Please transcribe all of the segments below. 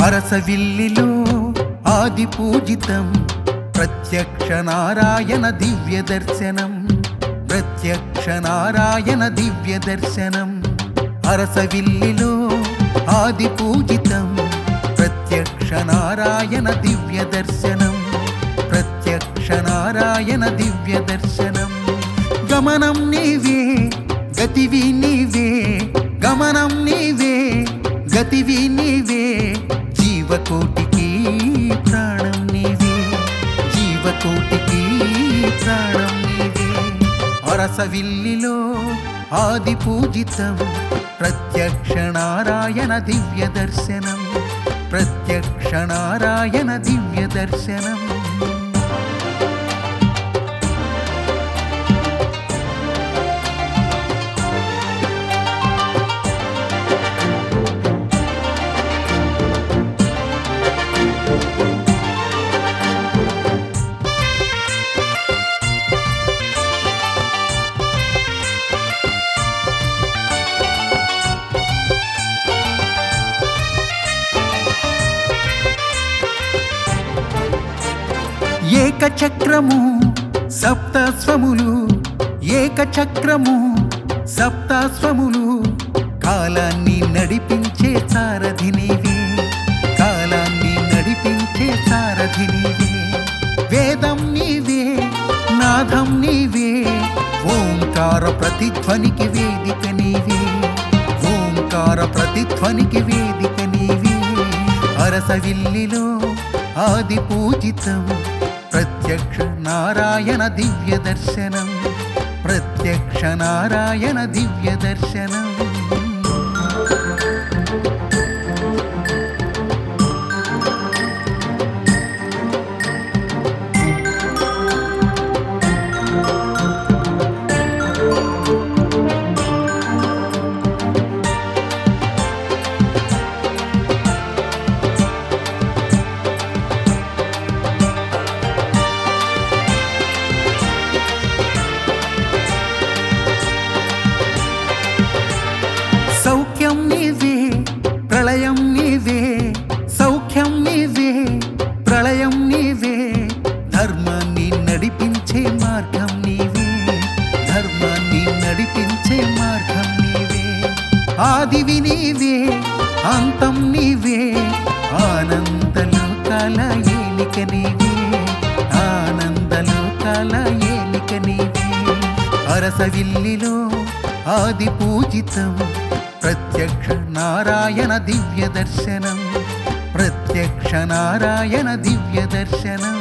అరసవిల్లిలో ఆది పూజితం ప్రత్యక్ష నారాయణ దివ్య దర్శనం ప్రత్యక్ష నారాయణ దివ్య దర్శనం అరసవిల్లిలో ఆది పూజితం ప్రత్యక్ష నారాయణ దివ్య దర్శనం ప్రత్యక్ష నారాయణ దివ్య దర్శనం గమనం నీవే గతివి నీవే గమనం నీవే గతివి నీవే జీవకోటికి ప్రాణం నీవే జీవకోటికి ప్రాణం నీవే అరసవిల్లిలో ఆది పూజితం ప్రత్యక్ష నారాయణ దివ్య దర్శనం ప్రత్యక్ష నారాయణ దివ్య దర్శనం ఏకచక్రము సప్తస్వములు ఏకచక్రము సప్తస్వములు కాలాన్ని నడిపించే సారథి నీవే కాలాన్ని నడిపించే సారథి నీవే వేదం నీవే నాదం నీవే ఓంకార ప్రతిధ్వనికి వేదిక నీవే ఓంకార ప్రతిధ్వనికి వేదిక నీవే అరసవిల్లిలో ఆది పూజితం ప్రత్యక్ష నారాయణ దివ్య దర్శనం ప్రత్యక్ష నారాయణ దివ్య దర్శనం సౌఖ్యం నీవే ప్రళయం నీవే సౌఖ్యం నీవే ప్రళయం నీవే ధర్మాన్ని నడిపించే మార్గం నీవే ధర్మాన్ని నడిపించే మార్గం నీవే ఆదివి నీవే అంతం నీవే ఆనందలోకాల ఏలిక నీవే ఆనందలోకాల ఏలిక నీవే అరసవిల్లిలో ఆది పూజితం ప్రత్యక్ష నారాయణ దివ్య దర్శనం ప్రత్యక్ష నారాయణ దివ్య దర్శనం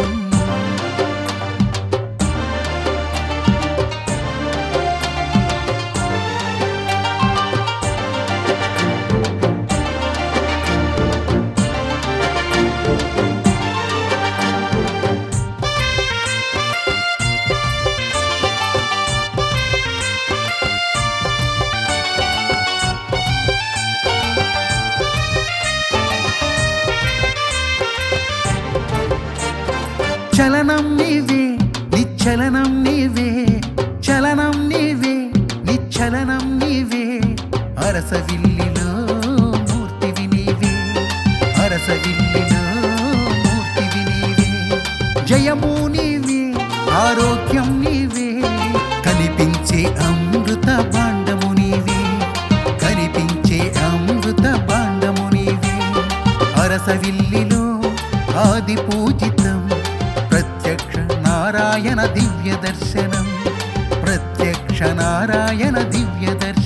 చలనం నీవే నిశ్చలనం నీవే చలనం నీవే నిశ్చలనం నీవే అరసవిల్లిలో మూర్తివి నీవే అరసవిల్లిలో మూర్తివి నీవే జయము నీవే ఆరోగ్యం నీవే కనిపించే అమృత భాండము నీవే కనిపించే అమృత భాండము నీవే అరసవిల్లిలో ఆది పూజితం ప్రత్యక్ష నారాయణ దివ్య దర్శనం ప్రత్యక్ష నారాయణ దివ్య దర్శనం